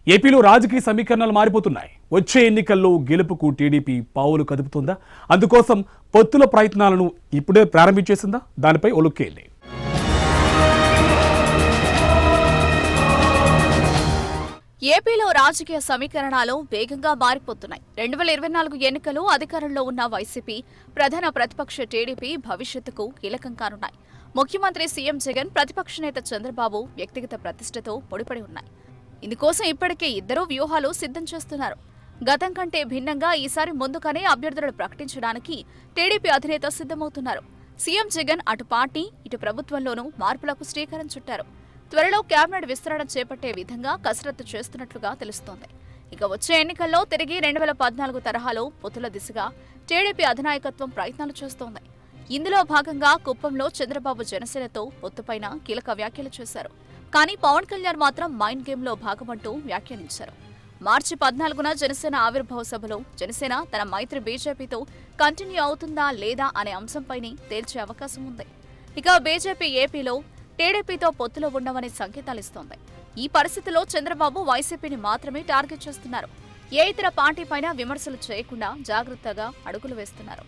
ఏపీలో రాజకీయ సమీకరణలు మారిపోతున్నాయి వచ్చే ఎన్నికల్లో గెలుపుకు టీడీపీ పావులు కదుపుతుందా అందుకోసం పొత్తుల ప్రయత్నాలను ఇప్పుడే ప్రారంభించేసిందా దానిపై ఒలుక్కేయండి ఏపీలో రాజకీయ సమీకరణాలు వేగంగా మారిపోతున్నాయి రెండు వేల ఇరవై నాలుగు ఎన్నికలు అధికారంలో ఉన్న వైసీపీ ప్రధాన ప్రతిపక్ష టీడీపీ భవిష్యత్తుకు కీలకం కానున్నాయి ముఖ్యమంత్రి సీఎం జగన్ ప్రతిపక్ష నేత చంద్రబాబు వ్యక్తిగత ప్రతిష్టతో ముడిపడి ఉన్నాయి ఇందుకోసం ఇప్పటికే ఇద్దరూ వ్యూహాలు సిద్ధం చేస్తున్నారు గతం కంటే భిన్నంగా ఈసారి ముందుగానే అభ్యర్థులను ప్రకటించడానికి టీడీపీ అధినేత సిద్ధమవుతున్నారు సీఎం జగన్ అటు పార్టీ ఇటు ప్రభుత్వంలోనూ మార్పులకు శ్రీకారం చుట్టారు త్వరలో కేబినెట్ విస్తరణ చేపట్టే విధంగా కసరత్తు చేస్తున్నట్లుగా తెలుస్తోంది ఇక వచ్చే ఎన్నికల్లో తిరిగి రెండు వేల పద్నాలుగు తరహాలో పొత్తుల దిశగా టీడీపీ అధినాయకత్వం ప్రయత్నాలు చేస్తోంది ఇందులో భాగంగా కుప్పంలో చంద్రబాబు జనసేనతో పొత్తుపైన కీలక వ్యాఖ్యలు చేశారు కానీ పవన్ కళ్యాణ్ మాత్రం మైండ్ గేమ్లో భాగమంటూ వ్యాఖ్యానించారు మార్చి పద్నాలుగున జనసేన ఆవిర్భావ సభలో జనసేన తన మైత్రి బీజేపీతో కంటిన్యూ అవుతుందా లేదా అనే అంశంపైనే తేల్చే అవకాశం ఉంది ఇక బీజేపీ ఏపీలో టీడీపీతో పొత్తులో ఉండవనే సంకేతాలిస్తోంది ఈ పరిస్థితిలో చంద్రబాబు వైసీపీని మాత్రమే టార్గెట్ చేస్తున్నారు ఏ ఇతర పార్టీపైన విమర్శలు చేయకుండా జాగ్రత్తగా అడుగులు వేస్తున్నారు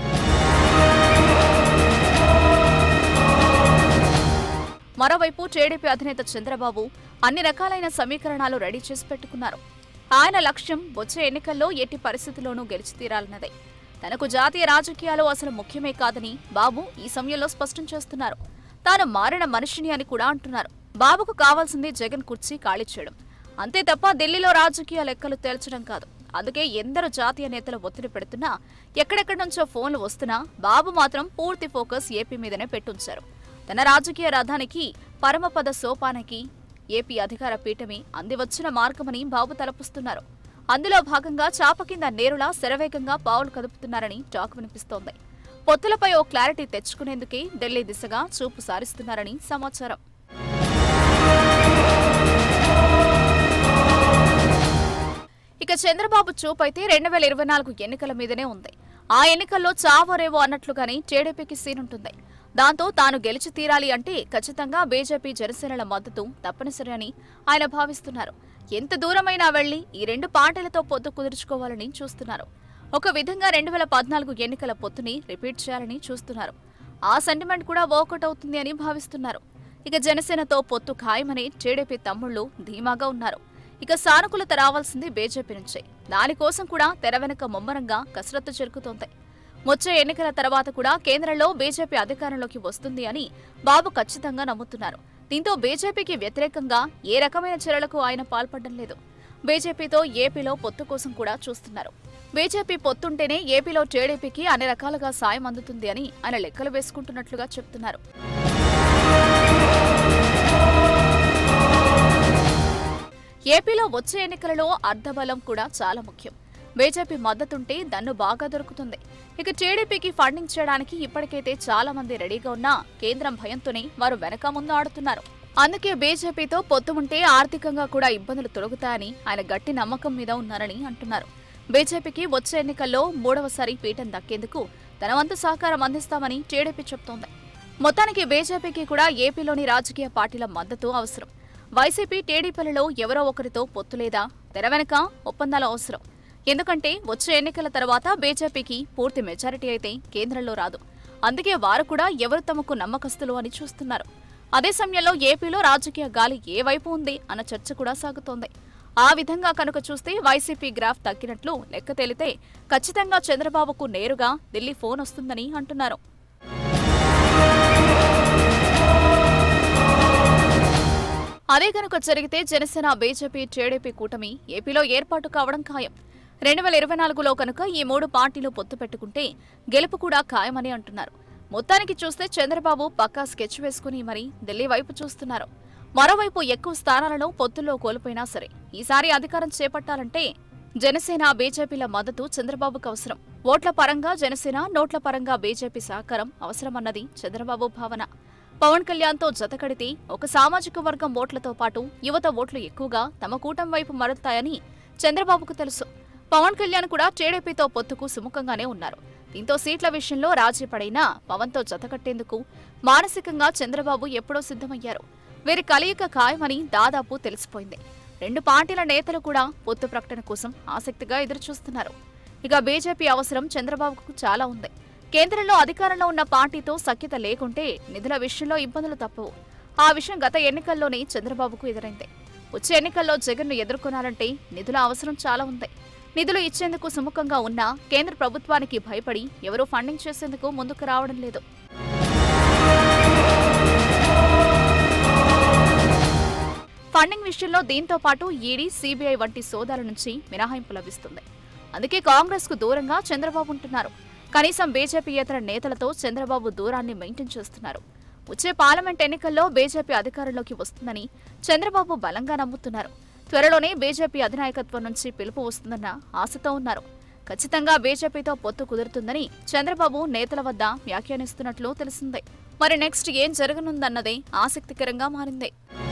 మరోవైపు టీడీపీ అధినేత చంద్రబాబు అన్ని రకాలైన సమీకరణాలు రెడీ చేసి పెట్టుకున్నారు ఆయన లక్ష్యం వచ్చే ఎన్నికల్లో ఎట్టి పరిస్థితుల్లోనూ గెలిచి తీరాలన్నదే తనకు జాతీయ రాజకీయాలు అసలు ముఖ్యమే కాదని బాబు ఈ సమయంలో స్పష్టం చేస్తున్నారు తాను మారిన మనిషిని అని కూడా అంటున్నారు బాబుకు కావాల్సింది జగన్ కుర్చీ ఖాళీ చేయడం అంతే తప్ప ఢిల్లీలో రాజకీయ లెక్కలు తేల్చడం కాదు అందుకే ఎందరు జాతీయ నేతలు ఒత్తిడి పెడుతున్నా ఎక్కడెక్కడి నుంచో ఫోన్లు వస్తున్నా బాబు మాత్రం పూర్తి ఫోకస్ ఏపీ మీదనే పెట్టుంచారు తన రాజకీయ రథానికి పరమపద సోపానకి ఏపీ అధికార పీఠమే అందివచ్చిన మార్గమని బాబు తలపుస్తున్నారు అందులో భాగంగా చాప కింద నేరులా శరవేగంగా పావులు కదుపుతున్నారని టాక్ వినిపిస్తోంది పొత్తులపై ఓ క్లారిటీ తెచ్చుకునేందుకే ఢిల్లీ దిశగా చూపు సారిస్తున్నారని సమాచారం ఇక చంద్రబాబు చూపైతే రెండు వేల ఇరవై నాలుగు ఎన్నికల మీదనే ఉంది ఆ ఎన్నికల్లో చావరేవో అన్నట్లుగానే టీడీపీకి సీనుంటుంది దాంతో తాను గెలిచి తీరాలి అంటే ఖచ్చితంగా బీజేపీ జనసేనల మద్దతు తప్పనిసరి అని ఆయన భావిస్తున్నారు ఎంత దూరమైనా వెళ్లి ఈ రెండు పార్టీలతో పొత్తు కుదుర్చుకోవాలని చూస్తున్నారు ఒక విధంగా రెండు వేల పద్నాలుగు ఎన్నికల పొత్తుని రిపీట్ చేయాలని చూస్తున్నారు ఆ సెంటిమెంట్ కూడా వర్కౌట్ అవుతుంది అని భావిస్తున్నారు ఇక జనసేనతో పొత్తు ఖాయమని టీడీపీ తమ్ముళ్లు ధీమాగా ఉన్నారు ఇక సానుకూలత రావాల్సింది బీజేపీ నుంచే దానికోసం కూడా తెర వెనుక ముమ్మరంగా కసరత్తు జరుగుతోంది వచ్చే ఎన్నికల తర్వాత కూడా కేంద్రంలో బీజేపీ అధికారంలోకి వస్తుంది అని బాబు ఖచ్చితంగా నమ్ముతున్నారు దీంతో బీజేపీకి వ్యతిరేకంగా ఏ రకమైన చర్యలకు ఆయన పాల్పడడం లేదు బీజేపీతో ఏపీలో పొత్తు కోసం కూడా చూస్తున్నారు బీజేపీ పొత్తుంటేనే ఏపీలో టీడీపీకి అన్ని రకాలుగా సాయం అందుతుంది అని ఆయన లెక్కలు వేసుకుంటున్నట్లుగా చెప్తున్నారు ఏపీలో వచ్చే ఎన్నికలలో అర్ధబలం కూడా చాలా ముఖ్యం బీజేపీ మద్దతుంటే దన్ను బాగా దొరుకుతుంది ఇక టీడీపీకి ఫండింగ్ చేయడానికి ఇప్పటికైతే చాలా మంది రెడీగా ఉన్నా కేంద్రం భయంతోనే వారు వెనక ముందు ఆడుతున్నారు అందుకే బీజేపీతో పొత్తు ఉంటే ఆర్థికంగా కూడా ఇబ్బందులు తొలగుతాయని ఆయన గట్టి నమ్మకం మీద ఉన్నారని అంటున్నారు బీజేపీకి వచ్చే ఎన్నికల్లో మూడవసారి పీఠం దక్కేందుకు తన వంతు సహకారం అందిస్తామని టీడీపీ చెబుతోంది మొత్తానికి బీజేపీకి కూడా ఏపీలోని రాజకీయ పార్టీల మద్దతు అవసరం వైసీపీ టీడీపీలలో ఎవరో ఒకరితో పొత్తు లేదా తెర వెనక ఒప్పందాలు అవసరం ఎందుకంటే వచ్చే ఎన్నికల తర్వాత బీజేపీకి పూర్తి మెజారిటీ అయితే కేంద్రంలో రాదు అందుకే వారు కూడా ఎవరు తమకు నమ్మకస్తులు అని చూస్తున్నారు అదే సమయంలో ఏపీలో రాజకీయ గాలి ఏ వైపు ఉంది అన్న చర్చ కూడా సాగుతోంది ఆ విధంగా కనుక చూస్తే వైసీపీ గ్రాఫ్ తగ్గినట్లు లెక్క తేలితే ఖచ్చితంగా చంద్రబాబుకు నేరుగా ఢిల్లీ ఫోన్ వస్తుందని అంటున్నారు అదే కనుక జరిగితే జనసేన బీజేపీ టీడీపీ కూటమి ఏపీలో ఏర్పాటు కావడం ఖాయం రెండు వేల ఇరవై నాలుగులో కనుక ఈ మూడు పార్టీలు పొత్తు పెట్టుకుంటే గెలుపు కూడా ఖాయమని అంటున్నారు మొత్తానికి చూస్తే చంద్రబాబు పక్కా స్కెచ్ వేసుకుని మరీ ఢిల్లీ వైపు చూస్తున్నారు మరోవైపు ఎక్కువ స్థానాలను పొత్తుల్లో కోల్పోయినా సరే ఈసారి అధికారం చేపట్టాలంటే జనసేన బీజేపీల మద్దతు చంద్రబాబుకు అవసరం ఓట్ల పరంగా జనసేన నోట్ల పరంగా బీజేపీ సహకారం అవసరమన్నది చంద్రబాబు భావన పవన్ కళ్యాణ్తో జతకడితే ఒక సామాజిక వర్గం ఓట్లతో పాటు యువత ఓట్లు ఎక్కువగా తమ కూటం వైపు మరలుతాయని చంద్రబాబుకు తెలుసు పవన్ కళ్యాణ్ కూడా టీడీపీతో పొత్తుకు సుముఖంగానే ఉన్నారు దీంతో సీట్ల విషయంలో రాజీ పడైనా పవన్తో జతకట్టేందుకు మానసికంగా చంద్రబాబు ఎప్పుడో సిద్ధమయ్యారు వీరి కలయిక ఖాయమని దాదాపు తెలిసిపోయింది రెండు పార్టీల నేతలు కూడా పొత్తు ప్రకటన కోసం ఆసక్తిగా ఎదురుచూస్తున్నారు ఇక బీజేపీ అవసరం చంద్రబాబుకు చాలా ఉంది కేంద్రంలో అధికారంలో ఉన్న పార్టీతో సఖ్యత లేకుంటే నిధుల విషయంలో ఇబ్బందులు తప్పవు ఆ విషయం గత ఎన్నికల్లోనే చంద్రబాబుకు ఎదురైంది వచ్చే ఎన్నికల్లో జగన్ను ఎదుర్కొనాలంటే నిధుల అవసరం చాలా ఉంది నిధులు ఇచ్చేందుకు సుముఖంగా ఉన్నా కేంద్ర ప్రభుత్వానికి భయపడి ఎవరూ ఫండింగ్ చేసేందుకు ముందుకు రావడం లేదు ఫండింగ్ విషయంలో దీంతో పాటు ఈడీ సీబీఐ వంటి సోదాల నుంచి మినహాయింపు లభిస్తుంది అందుకే కాంగ్రెస్ కు దూరంగా చంద్రబాబు ఉంటున్నారు కనీసం బీజేపీయేతర నేతలతో చంద్రబాబు దూరాన్ని మెయింటైన్ చేస్తున్నారు వచ్చే పార్లమెంట్ ఎన్నికల్లో బీజేపీ అధికారంలోకి వస్తుందని చంద్రబాబు బలంగా నమ్ముతున్నారు త్వరలోనే బీజేపీ అధినాయకత్వం నుంచి పిలుపు వస్తుందన్న ఆశతో ఉన్నారు ఖచ్చితంగా బీజేపీతో పొత్తు కుదురుతుందని చంద్రబాబు నేతల వద్ద వ్యాఖ్యానిస్తున్నట్లు తెలిసిందే మరి నెక్స్ట్ ఏం జరగనుందన్నదే ఆసక్తికరంగా మారింది